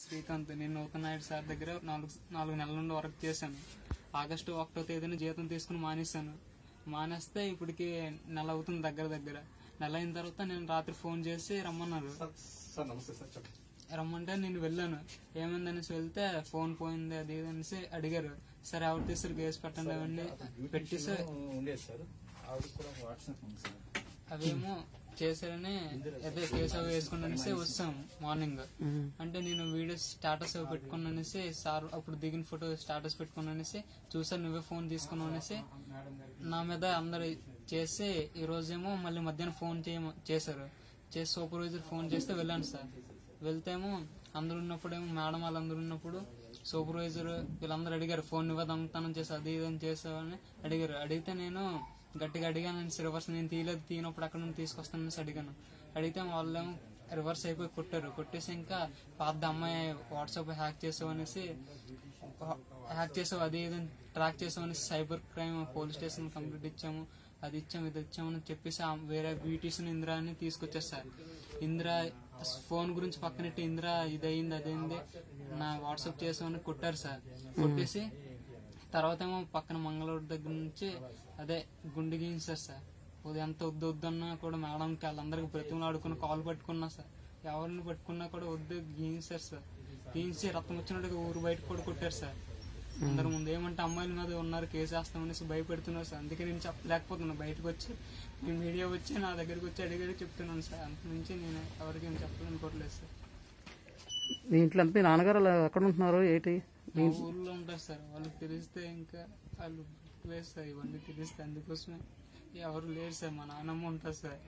శ్రీకాంత్ నేను నూతన్ నాయుడు సార్ దగ్గర నాలుగు నాలుగు నెలల నుండి వర్క్ చేశాను ఆగస్టు ఒకటో తేదీన జీతం తీసుకుని మానేశాను మానేస్తే ఇప్పటికి నెల అవుతుంది దగ్గర దగ్గర నెల అయిన తర్వాత నేను రాత్రి ఫోన్ చేసి రమ్మన్నారు సార్ సార్ నమస్తే సార్ చెప్పండి రమ్మంటే నేను వెళ్ళాను ఏమైందనేసి వెళ్తే ఫోన్ పోయింది అది ఇది అనేసి అడిగారు సరే ఎవరు తీసారు కేసు పెట్టండి అవన్నీ పెట్టి సార్ ఉండేది సార్ ఆవిడ కూడా వాట్సాప్ ఉంది సార్ అవేమో చేశారని అదే కేసు అవి వేసుకుని అనేసి వచ్చాం మార్నింగ్ అంటే నేను వీడియో స్టాటస్ అవి పెట్టుకుని అనేసి సార్ అప్పుడు దిగిన ఫోటో స్టాటస్ పెట్టుకుని అనేసి చూసాను నువ్వే ఫోన్ తీసుకుని అనేసి నా మీద అందరు చేసి ఈ రోజేమో మళ్ళీ మధ్యాహ్నం ఫోన్ చేయ చేశారు చేసి సూపర్వైజర్ ఫోన్ చేస్తే వెళ్ళాను సార్ వెళ్తేమో అందరు ఉన్నప్పుడేమో మేడం వాళ్ళందరూ ఉన్నప్పుడు సూపర్వైజర్ వీళ్ళందరూ అడిగారు ఫోన్ నువ్వే దొంగతనం చేసి అది ఇది అని చేసావని అడిగారు అడిగితే నేను గట్టిగా అడిగాను రివర్స్ నేను తీయలేదు తీయనప్పుడు అక్కడ నుండి తీసుకొస్తానని అడిగాను అడిగితే వాళ్ళేమో రివర్స్ అయిపోయి కొట్టారు కొట్టేసి ఇంకా పాత అమ్మాయి వాట్సాప్ హ్యాక్ చేసావు అనేసి హ్యాక్ చేసావు అది ఇది ట్రాక్ చేసావు అనేసి cyber crime police station complaint ఇచ్చాము అది ఇచ్చాము ఇది ఇచ్చామని చెప్పేసి ఆ వేరే బ్యూటీషన్ ఇందిరా అని తీసుకొచ్చారు సార్ ఇందిరా ఫోన్ గురించి పక్కనెట్టి ఇందిరా ఇది అయింది అదైంది నా వాట్సాప్ చేసామని కొట్టారు సార్ కొట్టేసి తర్వాత ఏమో పక్కన మంగళూరు దగ్గర నుంచి అదే గుండె గీయించారు సార్ ఉదయం ఎంత వద్దు వద్దన్నా కూడా మేడంకి వాళ్ళందరికి బ్రతిమలు ఆడుకుని కాల్ పట్టుకున్నా సార్ ఎవరిని పట్టుకున్నా కూడా వద్దు గీయించారు సార్ గీయించి రక్తం వచ్చినట్టుగా ఊరు బయట కూడా కొట్టారు సార్ అందరి ముందు ఏమంటే అమ్మాయిల మీద ఉన్నారు కేసు వేస్తామనేసి భయపెడుతున్నారు సార్ అందుకే నేను చెప్పలేకపోతున్నాను బయటకు వచ్చి మీ మీడియా వచ్చి నా దగ్గరికి వచ్చి అడిగి చెప్తున్నాను సార్ అంత నుంచి నేను ఎవరికి ఏం చెప్పాలనుకోవట్లేదు సార్ మీ ఇంట్లో అంతా మీ నాన్నగారు అలా ఎక్కడ ఉంటున్నారు ఏంటి మా ఊర్లో ఉంటారు సార్ వాళ్ళకి తెలిస్తే ఇంకా వాళ్ళు లేదు సార్ ఇవన్నీ తెలిస్తే అందుకోసమే ఎవరు లేరు సార్ మా నాన్నమ్మ ఉంటుంది సార్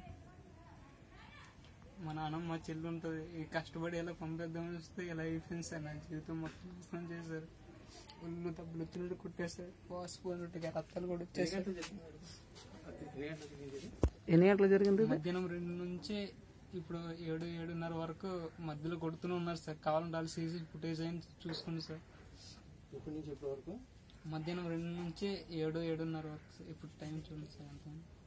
మా నాన్నమ్మ మా చెల్లి ఉంటుంది ఈ కష్టపడి ఎలా పంపిద్దామని వస్తే ఇలా అయిపోయింది సార్ నా జీవితం మొత్తం నాశనం చేశారు ఒళ్ళు తప్పులు వచ్చినట్టు కుట్టేశారు పోసిపోయినట్టుగా రక్తాలు కూడా వచ్చేసారు ఎన్ని గంటలు జరిగింది ఇది? మధ్యాహ్నం రెండు నుంచి ఇప్పుడు ఏడు ఏడున్నర వరకు మధ్యలో కొడుతూనే ఉన్నారు సార్ కావాలంటే వాళ్ళు సీసీ ఫుటేజ్ అయిన చూసుకోండి సార్ ఎప్పటి నుంచి ఎప్పటి వరకు మధ్యాహ్నం రెండు నుంచి ఏడు ఏడున్నర వరకు సార్. ఇప్పుడు టైం చూడండి సార్ ఎంత